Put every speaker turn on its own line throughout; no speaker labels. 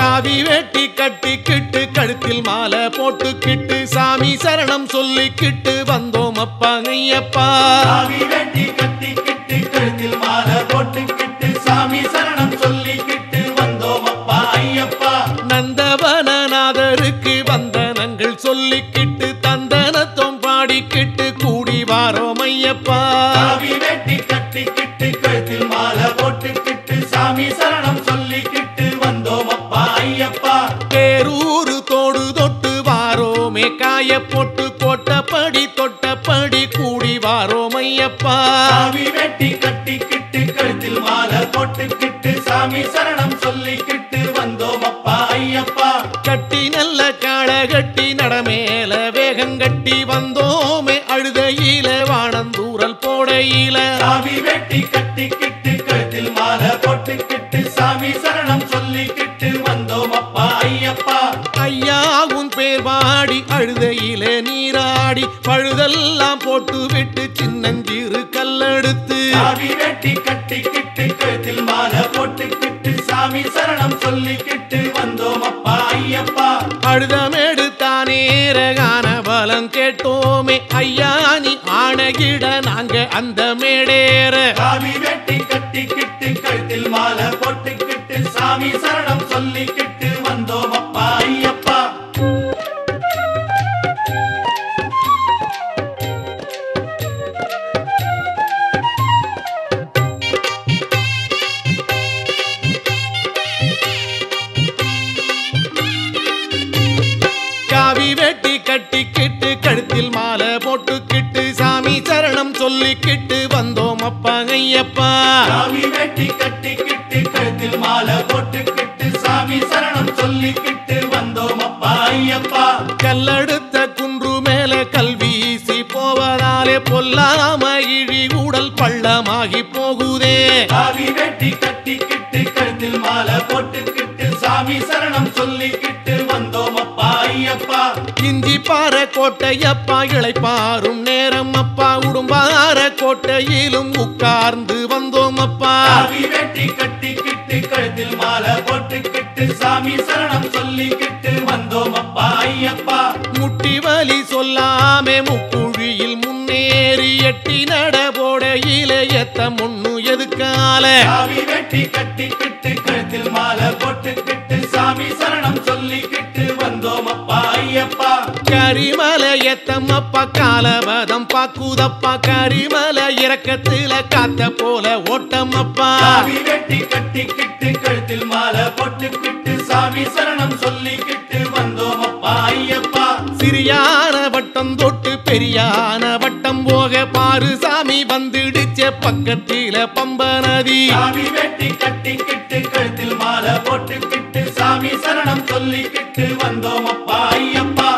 காவி வேட்டி கட்டிக்கிட்டு கழுத்தில் மாலை போட்டுக்கிட்டு சாமி சரணம் சொல்லிக்கிட்டு வந்தோம் அப்பா ஐயப்பா
சாமி வெட்டி கட்டிக்கிட்டு கழுத்தில் மாலை போட்டுக்கிட்டு சாமி சரணம் சொல்லிக்கிட்டு வந்தோம் அப்பா ஐயப்பா
நந்தவனநாதருக்கு வந்தனங்கள் சொல்லிக்கிட்டு தந்தனத்தம் பாடிக்கிட்டு கூடி வாரோம் ஐயப்பா
சாமி வெட்டி கட்டிக்கிட்டு கழுத்தில் மாலை போட்டுக்கிட்டு சாமி சரணம் சொல்லிக்கிட்டு வந்தோம் அப்பா ஐயப்பா
பேரூரு தோடு தொட்டு வாரோமே காய போட்டு கோட்டப்படி தொட்டப்படி கூடி வாரோம் ஐயப்பா
சாமி வெட்டி கட்டிக்கிட்டு கழுத்தில் மாலை போட்டுக்கிட்டு சாமி சரணம் சொல்லிக்கிட்டு வந்தோம் அப்பா ஐயப்பா
கட்டி நல்ல காளை கட்டி நடமேல வேகங்கட்டி வந்தோமே அழுதையில வானந்தூரல் போடையில
சாமி வெட்டி கட்டிக்கிட்டு கழுத்தில் மாலை போட்டுக்கிட்டு சாமி சரணம் சொல்லிக்கிட்டு வந்தோம் அப்பா ஐயப்பா
ஐயா உன் பேர் பாடி அழுதையில நீராடி பழுதெல்லாம் போட்டு விட்டு சின்னஞ்சிறு கல்லெடுத்து
சாமி வெட்டி கட்டிக்கிட்டு கழுத்தில் மாலை போட்டுக்கிட்டு சாமி சரணம் சொல்லிக்கிட்டு வந்தோம் அப்பா ஐயப்பா
அழுதமேடு தானேரகான பலம் கேட்டோமே ஐயா நீ ஆணையிட நாங்க அந்த மேடேற
சாமி வெட்டி கட்டிக்கிட்டு கழுத்தில் மாலை போட்டுக்கிட்டு சாமி சரணம் சொல்லிக்கிட்டு வந்தோம் அப்பா ஐயப்பா
காவி வெட்டி கட்டிக்கிட்டு கழுத்தில் மாலை போட்டுக்கிட்டு சாமி சரணம் சொல்லிக்கிட்டு வந்தோம் அப்பா ஐயப்பா
சாமி வெட்டி கட்டிக்கிட்டு கழுத்தில் மாலை போட்டுக்கிட்டு சாமி சரணம் சொல்லிக்கிட்டு வந்தோம் அப்பா ஐயப்பா
கல்லெடுத்த குன்று மேல கல்வீசி போவதாலே பொல்லாம இழி உடல் பள்ளமாகி போகுதே
சாமி வெட்டி கட்டிக்கிட்டு கழுத்தில் மாலை போட்டுக்கிட்டு சாமி சரணம் சொல்லிக்கிட்டு வந்தோம் அப்பா ஐயப்பா
இஞ்சி பாற கோட்டையப்பா இளைப்பாரும் நேரம் அப்பா உடும்பார கோட்டையிலும் உட்கார்ந்து வந்தோம் அப்பா
சாமி வெட்டி கட்டிக்கிட்டு கழுத்தில் மாலை போட்டுக்கிட்டு சாமி சரணம் சொல்லிக்கிட்டு வந்தோம் அப்பா ஐயப்பா
முட்டி வலி சொல்லாமே முக்குழியில் முன்னேறி எட்டி நட போடையில எத்த முன்னு எதுக்கால
சாமி வெட்டி கட்டிக்கிட்டு கழுத்தில் மாலை போட்டுக்கிட்டு சாமி சரணம் சொல்லிக்கிட்டு வந்தோம் அப்பா ஐயப்பா
கரிமலை எத்தம் அப்பா காலவதம் பாக்குதப்பா கரிமலை இறக்கத்துல காத்த போல ஓட்டம் அப்பா
சாமி வெட்டி கட்டிக்கிட்டு கழுத்தில் மாலை போட்டுக்கிட்டு சாமி சரணம் சொல்லிக்கிட்டு வந்தோம் அப்பா ஐயப்பா
சிறியான வட்டம் தொட்டு பெரியான வட்டம் போக பாரு சாமி வந்துடுச்ச பக்கத்தில பம்ப நதி
சாமி வெட்டி கட்டிக்கிட்டு கழுத்தில் மாலை போட்டுக்கிட்டு சாமி சரணம் சொல்லிக்கிட்டு வந்தோம் அப்பா ஐயப்பா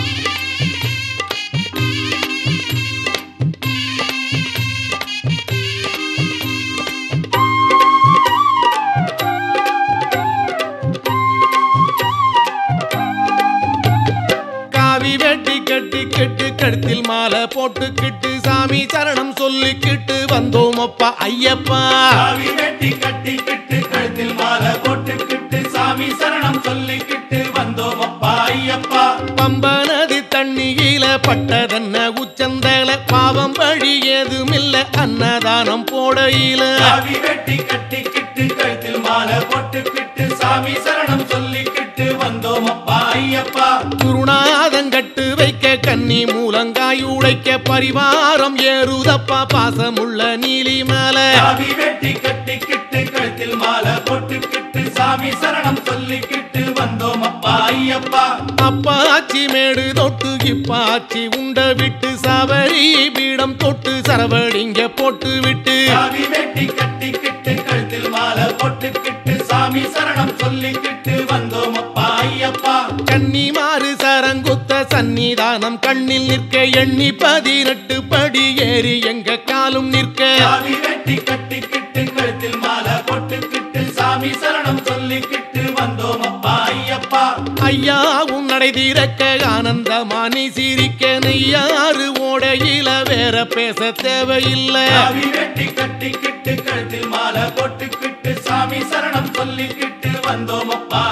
காவி வெட்டி கட்டிக்கிட்டு கழுத்தில் மாலை போட்டுக்கிட்டு சாமி சரணம் சொல்லிக்கிட்டு வந்தோம் அப்பா ஐயப்பா
சாமி வெட்டி கட்டிக்கிட்டு கழுத்தில் மாலை போட்டுக்கிட்டு சாமி சரணம் சொல்லிக்கிட்டு வந்தோம் அப்பா ஐயப்பா
பம்ப நதி தண்ணியில பட்டதன்ன உச்சந்தல பாவம் வழி ஏதுமில்ல அன்னதானம் போடையில
சாமி வெட்டி கட்டிக்கிட்டு கழுத்தில் மாலை போட்டுக்கிட்டு சாமி சரணம் சொல்லிக்கிட்டு வந்தோம் அப்பா ஐயப்பா
குருநாதன் கட்டு வைக்க கன்னி மூலங்காய் உடைக்க பரிவாரம் ஏறுதப்பா பாசமுள்ள நீலி மலை
சாமி வெட்டி கட்டிக்கிட்டு கழுத்தில் மாலை போட்டுக்கிட்டு சாமி சரணம் சொல்லிக்கிட்டு வந்தோம் அப்பா ஐயப்பா
அப்பாச்சி மேடு தொட்டு இப்பாச்சி உண்ட விட்டு சபரி பீடம் தொட்டு சரவடிங்க போட்டு விட்டு
சாமி வெட்டி கட்டிக்கிட்டு கழுத்தில் மாலை போட்டுக்கிட்டு சாமி சரணம் சொல்லிக்கிட்டு வந்தோம் அப்பா ஐயப்பா
கன்னிமாறு சரங்குத்த சன்னிதானம் கண்ணில் நிற்க எண்ணி பதினெட்டு படி ஏறி எங்க காலும் நிற்க
சாமி வெட்டி கட்டிக்கிட்டு கழுத்தில் மாலை போட்டுக்கிட்டு சாமி சரணம் சொல்லிக்கிட்டு வந்தோம் அப்பா ஐயப்பா
ஐயா உன் நடை திறக்க ஆனந்தமானி சிரிக்க நெய்யாறு ஓடையில வேற பேச தேவையில்லை
சாமி வெட்டி கட்டிக்கிட்டு கழுத்தில் மாலை போட்டுக்கிட்டு சாமி சரணம் சொல்லிக்கிட்டு வந்தோம் அப்பா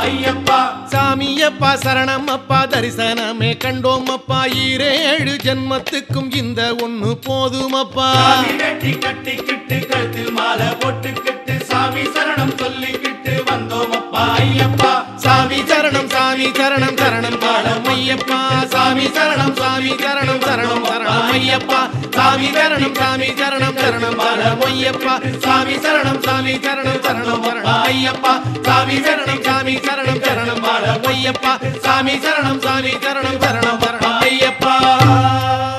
ஐயப்பா
சாமியப்பா சரணம் அப்பா தரிசனமே கண்டோம் அப்பா ஈரேழு ஜென்மத்துக்கும் இந்த ஒண்ணு போதுமப்பா
சாமி வெட்டி கட்டிக்கிட்டு கழுத்தில் மாலை போட்டுக்கிட்டு சாமி சரணம் சொல்லிக்கிட்டு வந்தோம் அப்பா ஐயப்பா
சாமி சரணம் சாமி சரணம் சரணம் சரணம் ஐயப்பா சாமி சரணம் சாமி சரணம் சரணம் சரணம் ஐயப்பா சாமி சரணம் சாமி சரணம் சரணம் சரணம் ஐயப்பா சாமி சரணம் சாமி சரணம் சரணம் சரணம் ஐயப்பா சாமி சரணம் சாமி சரணம் சரணம் சரணம் ஐயப்பா சாமி சரணம் சாமி சரணம் சரணம் சரணம் ஐயப்பா